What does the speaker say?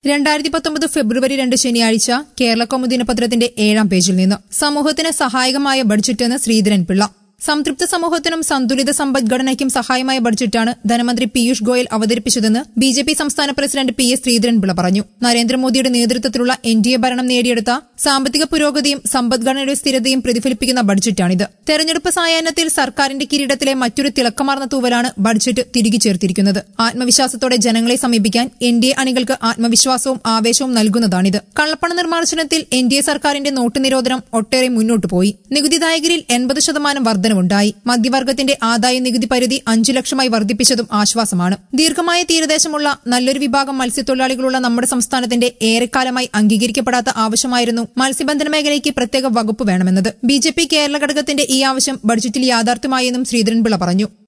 രണ്ടായിരത്തി പത്തൊമ്പത് ഫെബ്രുവരി രണ്ട് ശനിയാഴ്ച കേരള കൗമുദി ദിനപത്രത്തിന്റെ ഏഴാം പേജിൽ നിന്ന് സമൂഹത്തിന് സഹായകമായ ബഡ്ജറ്റെന്ന് ശ്രീധരൻ പിള്ള സംതൃപ്ത സമൂഹത്തിനും സന്തുലിത സമ്പദ്ഘടനയ്ക്കും സഹായമായ ബഡ്ജറ്റാണ് ധനമന്ത്രി പീയൂഷ് ഗോയൽ അവതരിപ്പിച്ചതെന്ന് ബി ജെ പി സംസ്ഥാന പ്രസിഡന്റ് പി എസ് ശ്രീധരൻപിള്ള പറഞ്ഞു നരേന്ദ്രമോദിയുടെ നേതൃത്വത്തിലുള്ള എൻ ഡി എ ഭരണം നേടിയെടുത്ത സാമ്പത്തിക പുരോഗതിയും സമ്പദ്ഘടനയുടെ സ്ഥിരതയും പ്രതിഫലിപ്പിക്കുന്ന ബഡ്ജറ്റാണിത് തെരഞ്ഞെടുപ്പ് സായാഹ്നത്തിൽ സർക്കാരിന്റെ കിരീടത്തിലെ മറ്റൊരു തിളക്കമാർന്ന തൂവലാണ് ബഡ്ജറ്റ് തിരികെ ചേർത്തിരിക്കുന്നത് ആത്മവിശ്വാസത്തോടെ ജനങ്ങളെ സമീപിക്കാൻ എൻ ഡി എ അണികൾക്ക് ആത്മവിശ്വാസവും ആവേശവും നൽകുന്നതാണിത് കള്ളപ്പണ നിർമ്മാർജ്ജനത്തിൽ എൻ ഡി എ സർക്കാരിന്റെ നോട്ട് നിരോധനം ഒട്ടേറെ മുന്നോട്ടു പോയി നികുതിദായകരിൽ എൺപത് ശതമാനം വർധനവുണ്ടായി മധ്യവർഗത്തിന്റെ ആദായ നികുതി പരിധി അഞ്ചു ലക്ഷമായി വർദ്ധിപ്പിച്ചതും ആശ്വാസമാണ് ദീർഘമായ തീരദേശമുള്ള നല്ലൊരു വിഭാഗം മത്സ്യത്തൊഴിലാളികളുള്ള നമ്മുടെ സംസ്ഥാനത്തിന്റെ ഏറെക്കാലമായി അംഗീകരിക്കപ്പെടാത്ത ആവശ്യമായിരുന്നു മത്സ്യബന്ധന മേഖലയ്ക്ക് പ്രത്യേക വകുപ്പ് വേണമെന്നത് ബി ജെ പി കേരള ഘടകത്തിന്റെ ഈ ആവശ്യം ബഡ്ജറ്റിൽ യാഥാർത്ഥ്യമായെന്നും ശ്രീധരൻപിള്ള പറഞ്ഞു